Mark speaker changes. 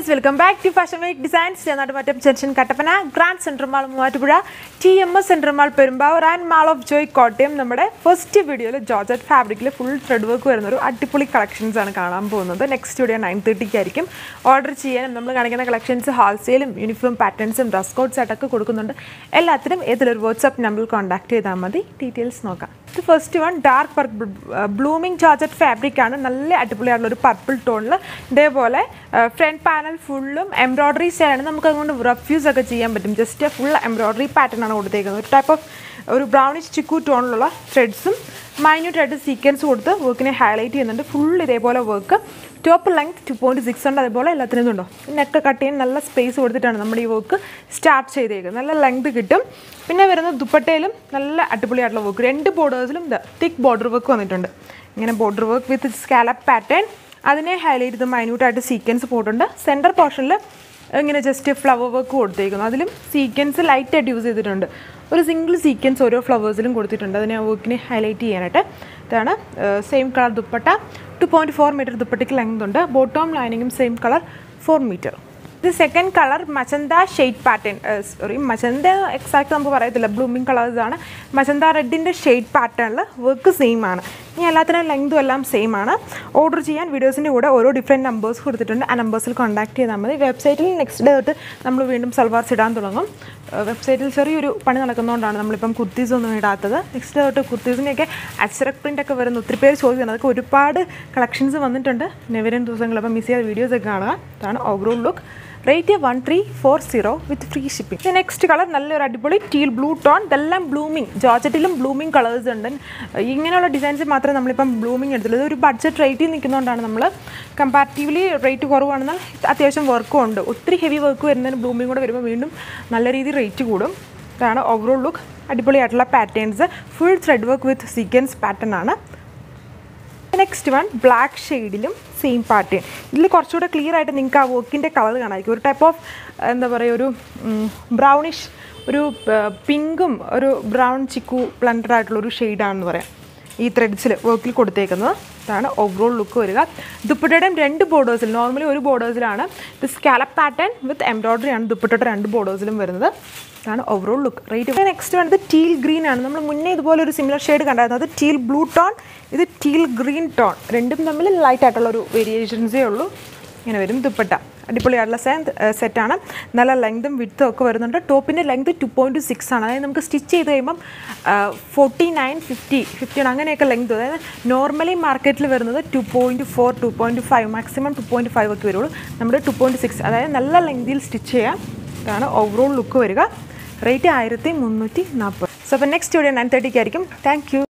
Speaker 1: friends welcome back to fashion make designs Chennattumattam junction Kattappana Grand Central Mall Muvattupuzha T M S Central Mall Perumbavoor and Mall of Joy Kottayam നമ്മുടെ first വീഡിയോയിൽ georgette ഫാബ്രിക്കിൽ full thread work വരുന്ന ഒരു അടിപൊളി collections ആണ് കാണാൻ പോകുന്നത് നെക്സ്റ്റ് വീഡിയോ നയൻ തേർട്ടിക്കായിരിക്കും ഓർഡർ ചെയ്യാനും നമ്മൾ കാണിക്കുന്ന കളക്ഷൻസ് ഹോൾസെയിലും യൂണിഫോം പാറ്റേൺസും ഡ്രസ് കോഡ്സ് ആയിട്ടൊക്കെ കൊടുക്കുന്നുണ്ട് എല്ലാത്തിനും ഏതൊരു വാട്സപ്പ് നമ്പറിൽ കോൺടാക്ട് ചെയ്താൽ മതി ഡീറ്റെയിൽസ് നോക്കാം ഇത് first one dark purple blooming georgette fabric ആണ് നല്ല അടിപൊളിയായിട്ടുള്ള ഒരു പർപ്പിൾ ടോണിൽ ഇതേപോലെ ഫ്രണ്ട് പാനൽ ഫുള്ളും എംബ്രോയ്ഡറി സ്റ്റൈലാണ് നമുക്ക് അതുകൊണ്ട് റഫ്യൂസ് ഒക്കെ ചെയ്യാൻ പറ്റും ജസ്റ്റ് ഫുൾ എംബ്രോയ്ഡറി പാറ്റേൺ ആണ് കൊടുത്തേക്കുന്നത് ഒരു ടൈപ്പ് ഓഫ് ഒരു ബ്രൗണിഷ് ചിക്കു ടോണിലുള്ള ത്രെഡ്സും മൈന്യൂട്ട് ആയിട്ട് സീക്വൻസ് കൊടുത്ത് വർക്കിനെ ഹൈലൈറ്റ് ചെയ്യുന്നുണ്ട് ഫുൾ ഇതേപോലെ work top length two point six ഉണ്ട് അതേപോലെ എല്ലാത്തിനും ഇതുണ്ടോ നെക്ക് കട്ട് ചെയ്യാൻ നല്ല സ്പേസ് കൊടുത്തിട്ടാണ് നമ്മൾ ഈ വർക്ക് സ്റ്റാർട്ട് ചെയ്തേക്കുന്നത് നല്ല ലെങ്ത് കിട്ടും പിന്നെ വരുന്നത് ദുപ്പട്ടയിലും നല്ല അടിപൊളിയായിട്ടുള്ള വർക്ക് രണ്ട് ബോർഡേഴ്സിലും തിക്ക് ബോർഡർ വർക്ക് വന്നിട്ടുണ്ട് ഇങ്ങനെ border work with scallop pattern അതിനെ ഹൈലൈറ്റ് ചെയ്ത് മൈന്യൂട്ടായിട്ട് സീക്വൻസ് പോയിട്ടുണ്ട് സെൻറ്റർ പോർഷനിൽ ഇങ്ങനെ ജസ്റ്റ് ഫ്ലവർ വർക്ക് കൊടുത്തേക്കുന്നു അതിലും സീക്വൻസ് ലൈറ്റായിട്ട് യൂസ് ചെയ്തിട്ടുണ്ട് ഒരു സിംഗിൾ സീക്വൻസ് ഓരോ ഫ്ലവേഴ്സിലും കൊടുത്തിട്ടുണ്ട് അതിനെ വർക്കിനെ ഹൈലൈറ്റ് ചെയ്യാനായിട്ട് ഇതാണ് same colour dupatta two point four metre ദുപ്പട്ടയ്ക്ക് ലെങ്ത് ഉണ്ട് ബോട്ടോം ലൈനിങ്ങും സെയിം കളർ ഫോർ മീറ്റർ ഇത് second colour magenta shade pattern sorry magenta exact നമുക്ക് പറയത്തില്ല ബ്ലൂമിങ് കളേഴ്സ് ആണ് മച്ചന്ത റെഡിൻ്റെ ഷെയ്ഡ് പാറ്റേണിൽ വർക്ക് സെയിം ആണ് ഇനി എല്ലാത്തിനും ലെങ്തും എല്ലാം സെയിം ആണ് ഓർഡർ ചെയ്യാൻ വീഡിയോസിൻ്റെ കൂടെ ഓരോ ഡിഫറെൻറ്റ് നമ്പേഴ്സ് കൊടുത്തിട്ടുണ്ട് ആ നമ്പേഴ്സിൽ കോൺടാക്ട് ചെയ്താൽ മതി വെബ്സൈറ്റിൽ നെക്സ്റ്റ് ഡേ തൊട്ട് നമ്മൾ വീണ്ടും സൽവാർസ് ഇടാൻ തുടങ്ങും വെബ്സൈറ്റിൽ ചെറിയൊരു പണി നടക്കുന്നതുകൊണ്ടാണ് നമ്മളിപ്പം കുർത്തീസ് ഒന്നും ഇടാത്തത് നെക്സ്റ്റ് തൊട്ട് കുർത്തീസിനെയൊക്കെ അച്ചറക് പ്രിൻ്റ് ഒക്കെ വരുന്ന ഒത്തിരി പേര് ചോദിക്കുന്നത് അതൊക്കെ ഒരുപാട് കളക്ഷൻസ് വന്നിട്ടുണ്ട് നെവരൻ ദിവസങ്ങൾ അപ്പം മിസ് ചെയ്ത വീഡിയോസ് ഒക്കെ കാണുക ഇതാണ് overall look rate one three four zero with free shipping next colour നല്ലൊരു അടിപൊളി ടീൽ ബ്ലൂ ടോൺ ഇതെല്ലാം ബ്ലൂമിങ് ജോർജറ്റിലും ബ്ലൂമിങ് കളേഴ്സ് ഉണ്ട് ഇങ്ങനെയുള്ള ഡിസൈൻസ് മാത്രമേ നമ്മളിപ്പം ബ്ലൂമിങ് എടുത്തുള്ളൂ ഇതൊരു ബഡ്ജറ്റ് റേറ്റിൽ നിൽക്കുന്നതുകൊണ്ടാണ് നമ്മൾ കമ്പാരിറ്റീവ്ലി റേറ്റ് കുറവാണെന്നാൽ അത്യാവശ്യം വർക്കും ഉണ്ട് ഒത്തിരി ഹെവി വർക്ക് വരുന്നതിന് ബ്ലൂമിങ് കൂടെ വരുമ്പോൾ വീണ്ടും നല്ല രീതിയിൽ റേറ്റ് കൂടും ഇതാണ് ഓവറോൾ ലുക്ക് അടിപൊളിയായിട്ടുള്ള patterns full thread work with sequence pattern ആണ് നെക്സ്റ്റ് വൺ ബ്ലാക്ക് ഷെയ്ഡിലും സെയിം പാറ്റേൺ ഇതിൽ കുറച്ചുകൂടെ ക്ലിയർ ആയിട്ട് നിങ്ങൾക്ക് ആ വർക്കിൻ്റെ കളർ കാണാമായിരിക്കും ഒരു ടൈപ്പ് ഓഫ് എന്താ പറയുക ഒരു ബ്രൗണിഷ് ഒരു പിങ്കും ഒരു ബ്രൗൺ ചിക്കു ബ്ലണ്ടഡ് ആയിട്ടുള്ള ഒരു ഷെയ്ഡാണെന്ന് പറയാം ഈ ത്രെഡ്സിൽ വർക്കിൽ കൊടുത്തേക്കുന്നത് ഇതാണ് ഓവറോൾ ലുക്ക് വരിക ദുപ്പട്ടയുടെയും രണ്ട് ബോർഡേഴ്സിൽ നോർമലി ഒരു ബോർഡേഴ്സിലാണ് ഇത് സ്കാലപ്പ് പാറ്റേൺ വിത്ത് എംബ്രോയ്ഡറി ആണ് ദുപ്പട്ടയുടെ രണ്ട് ബോർഡേഴ്സിലും വരുന്നത് ഇതാണ് ഓവറോൾ ലുക്ക് റേറ്റ് നെക്സ്റ്റ് വേണ്ടത് ടീൽ ഗ്രീൻ ആണ് നമ്മൾ മുന്നേ ഇതുപോലെ ഒരു സിമിലർ ഷെയ്ഡ് കണ്ടായിരുന്നു അത് ടീൽ ബ്ലൂ ടോൺ ഇത് ടീൽ ഗ്രീൻ ടോൺ രണ്ടും തമ്മിൽ ലൈറ്റ് ആയിട്ടുള്ള ഒരു വേരിയേഷൻസേ ഉള്ളൂ ഇങ്ങനെ വരും ദുപ്പട്ട അടിപൊളിയായിട്ടുള്ള സെ സെറ്റാണ് നല്ല ലെങ്തും വിത്തും ഒക്കെ വരുന്നുണ്ട് ടോപ്പിൻ്റെ ലെങ്ത് ടു പോയിൻറ്റ് സിക്സ് ആണ് അതായത് നമുക്ക് സ്റ്റിച്ച് ചെയ്ത് കഴിയുമ്പം ഫോർട്ടി നയൻ ഫിഫ്റ്റി ഫിഫ്റ്റി അങ്ങനെയൊക്കെ ലെങ്ത് അതായത് നോർമലി മാർക്കറ്റിൽ വരുന്നത് two point four two point five maximum two point five ഒക്കെ വരുള്ളൂ നമ്മുടെ ടു പോയിൻറ്റ് സിക്സ് അതായത് നല്ല ലെങ്തിൽ സ്റ്റിച്ച് ചെയ്യാം ഇതാണ് ഓവറോൾ ലുക്ക് വരിക റേറ്റ് ആയിരത്തി മുന്നൂറ്റി നാൽപ്പത് സോ അപ്പോൾ നെക്സ്റ്റ് വീഡിയോ നയൻ തേർട്ടിക്ക് ആയിരിക്കും താങ്ക് യു